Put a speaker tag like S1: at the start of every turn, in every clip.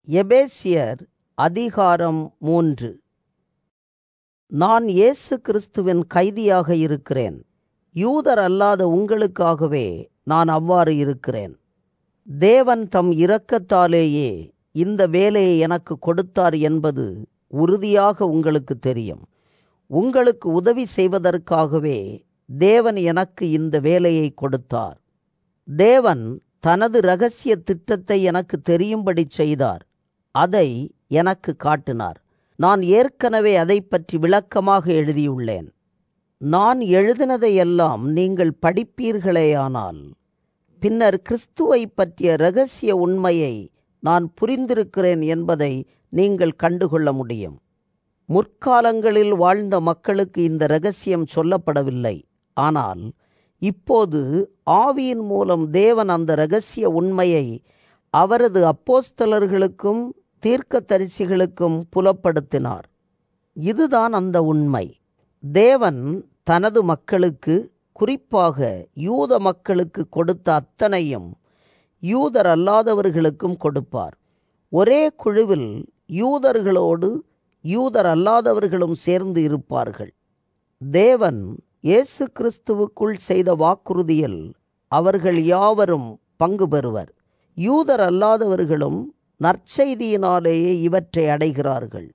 S1: எபேசியர் அதிகாரம் மூன்று நான் இயேசு கிறிஸ்துவின் கைதியாக இருக்கிறேன் யூதர் அல்லாத உங்களுக்காகவே நான் அவ்வாறு இருக்கிறேன் தேவன் தம் இரக்கத்தாலேயே இந்த வேலையை எனக்கு கொடுத்தார் என்பது உறுதியாக உங்களுக்கு தெரியும் உங்களுக்கு உதவி செய்வதற்காகவே தேவன் எனக்கு இந்த வேலையை கொடுத்தார் தேவன் தனது இரகசிய திட்டத்தை எனக்கு தெரியும்படி செய்தார் அதை எனக்கு காட்டினார் நான் ஏற்கனவே அதை பற்றி விளக்கமாக எழுதியுள்ளேன் நான் எழுதினதையெல்லாம் நீங்கள் படிப்பீர்களேயானால் பின்னர் கிறிஸ்துவை பற்றிய இரகசிய உண்மையை நான் புரிந்திருக்கிறேன் என்பதை நீங்கள் கண்டுகொள்ள முடியும் முற்காலங்களில் வாழ்ந்த மக்களுக்கு இந்த இரகசியம் சொல்லப்படவில்லை ஆனால் இப்போது ஆவியின் மூலம் தேவன் அந்த இரகசிய உண்மையை அவரது அப்போஸ்தலர்களுக்கும் தீர்க்கதரிசிகளுக்கும் புலப்படுத்தினார் இதுதான் அந்த உண்மை தேவன் தனது மக்களுக்கு குறிப்பாக யூத மக்களுக்கு கொடுத்த அத்தனையும் யூதர் அல்லாதவர்களுக்கும் கொடுப்பார் ஒரே குழுவில் யூதர்களோடு யூதர் அல்லாதவர்களும் சேர்ந்து இருப்பார்கள் தேவன் இயேசு கிறிஸ்துவுக்குள் செய்த வாக்குறுதியில் அவர்கள் யாவரும் பங்கு பெறுவர் யூதர் அல்லாதவர்களும் நற்செய்தியினாலேயே இவற்றை அடைகிறார்கள்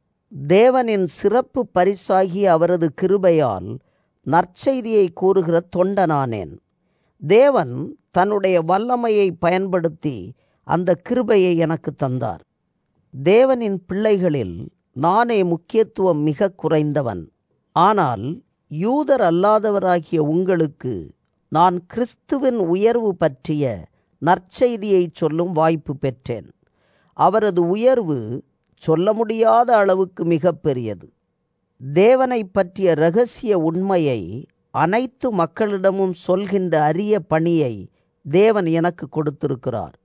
S1: தேவனின் சிறப்பு பரிசாகிய அவரது கிருபையால் நற்செய்தியை கூறுகிற தொண்டனானேன் தேவன் தன்னுடைய வல்லமையை பயன்படுத்தி அந்த கிருபையை எனக்கு தந்தார் தேவனின் பிள்ளைகளில் நானே முக்கியத்துவம் மிக குறைந்தவன் ஆனால் யூதர் அல்லாதவராகிய உங்களுக்கு நான் கிறிஸ்துவின் உயர்வு பற்றிய நற்செய்தியை சொல்லும் வாய்ப்பு பெற்றேன் அவரது உயர்வு சொல்ல முடியாத அளவுக்கு மிக பெரியது தேவனை பற்றிய இரகசிய உண்மையை அனைத்து மக்களிடமும் சொல்கின்ற அரிய பணியை தேவன் எனக்கு கொடுத்திருக்கிறார்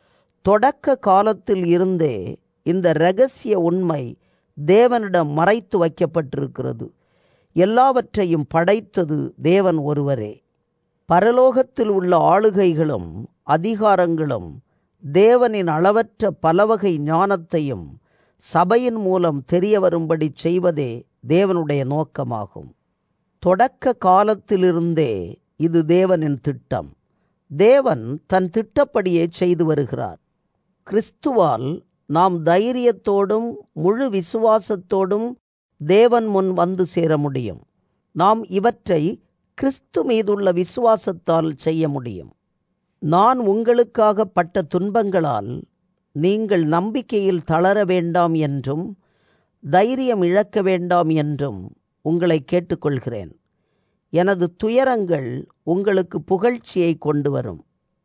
S1: தொடக்க காலத்தில் இருந்தே இந்த இரகசிய உண்மை தேவனிடம் மறைத்து வைக்கப்பட்டிருக்கிறது எல்லாவற்றையும் படைத்தது தேவன் ஒருவரே பரலோகத்தில் உள்ள ஆளுகைகளும் அதிகாரங்களும் தேவனின் அளவற்ற பலவகை ஞானத்தையும் சபையின் மூலம் தெரிய வரும்படி செய்வதே தேவனுடைய நோக்கமாகும் தொடக்க காலத்திலிருந்தே இது தேவனின் திட்டம் தேவன் தன் திட்டப்படியே செய்து வருகிறார் கிறிஸ்துவால் நாம் தைரியத்தோடும் முழு விசுவாசத்தோடும் தேவன் முன் வந்து சேர முடியும் நாம் இவற்றை கிறிஸ்து மீதுள்ள விசுவாசத்தால் செய்ய முடியும் நான் உங்களுக்காக பட்ட துன்பங்களால் நீங்கள் நம்பிக்கையில் தளர வேண்டாம் என்றும் தைரியம் இழக்க வேண்டாம் என்றும் உங்களை கேட்டுக்கொள்கிறேன் எனது துயரங்கள் உங்களுக்கு புகழ்ச்சியை கொண்டு வரும்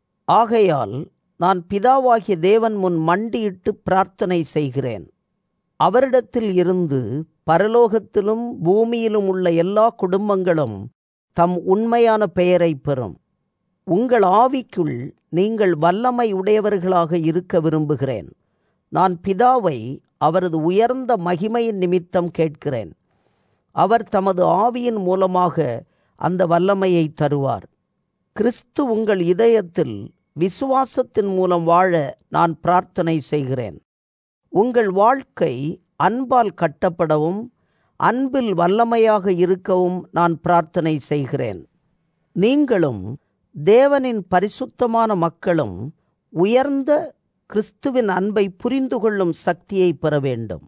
S1: ஆகையால் நான் பிதாவாகிய தேவன் முன் மண்டியிட்டு பிரார்த்தனை செய்கிறேன் அவரிடத்தில் இருந்து பரலோகத்திலும் பூமியிலும் உள்ள எல்லா குடும்பங்களும் தம் உண்மையான பெயரை பெறும் உங்கள் ஆவிக்குள் நீங்கள் வல்லமை உடையவர்களாக இருக்க விரும்புகிறேன் நான் பிதாவை அவரது உயர்ந்த மகிமையின் நிமித்தம் கேட்கிறேன் அவர் தமது ஆவியின் மூலமாக அந்த வல்லமையை தருவார் கிறிஸ்து உங்கள் இதயத்தில் விசுவாசத்தின் மூலம் வாழ நான் பிரார்த்தனை செய்கிறேன் உங்கள் வாழ்க்கை அன்பால் கட்டப்படவும் அன்பில் வல்லமையாக இருக்கவும் நான் பிரார்த்தனை செய்கிறேன் நீங்களும் தேவனின் பரிசுத்தமான மக்களும் உயர்ந்த கிறிஸ்துவின் அன்பை புரிந்து கொள்ளும் சக்தியை பெற வேண்டும்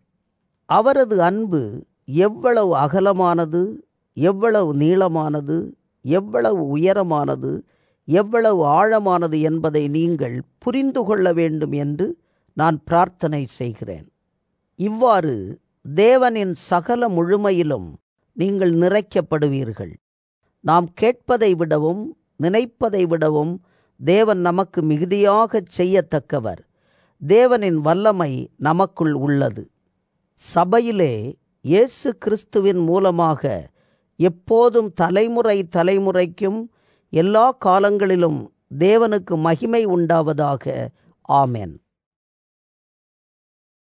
S1: அவரது அன்பு எவ்வளவு அகலமானது எவ்வளவு நீளமானது எவ்வளவு உயரமானது எவ்வளவு ஆழமானது என்பதை நீங்கள் புரிந்து கொள்ள வேண்டும் என்று நான் பிரார்த்தனை செய்கிறேன் இவ்வாறு தேவனின் சகல முழுமையிலும் நீங்கள் நிறைக்கப்படுவீர்கள் நாம் கேட்பதை விடவும் நினைப்பதை விடவும் தேவன் நமக்கு மிகுதியாகச் செய்யத்தக்கவர் தேவனின் வல்லமை நமக்குள் உள்ளது சபையிலே இயேசு கிறிஸ்துவின் மூலமாக எப்போதும் தலைமுறை தலைமுறைக்கும் எல்லா காலங்களிலும் தேவனுக்கு மகிமை உண்டாவதாக ஆமென்